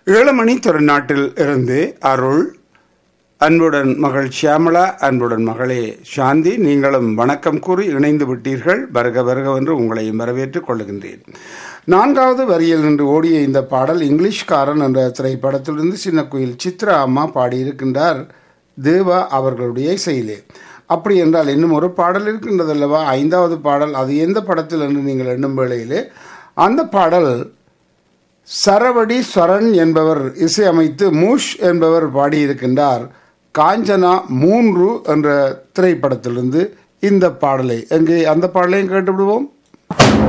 ஏழுமணி திருநாட்டில் இருந்து அருள் அன்புடன் மகள் ஷியாமளா அன்புடன் மகளே சாந்தி நீங்களும் வணக்கம் கூறி இணைந்து விட்டீர்கள் வருக வருக என்று உங்களையும் வரவேற்றுக் கொள்ளுகின்றேன் நான்காவது வரியில் நின்று ஓடிய இந்த பாடல் இங்கிலீஷ்காரன் என்ற திரைப்படத்திலிருந்து சின்ன குயில் சித்ரா அம்மா பாடியிருக்கின்றார் தேவா அவர்களுடைய இசையிலே அப்படி என்றால் இன்னும் ஒரு பாடல் இருக்கின்றது அல்லவா ஐந்தாவது பாடல் அது எந்த படத்தில் என்று நீங்கள் எண்ணும் வேளையிலே அந்த பாடல் சரவடி ஸ்வரன் என்பவர் இசையமைத்து மூஷ் என்பவர் பாடியிருக்கின்றார் காஞ்சனா மூன்று என்ற திரைப்படத்திலிருந்து இந்த பாடலை எங்கே அந்த பாடலையும் கேட்டு விடுவோம்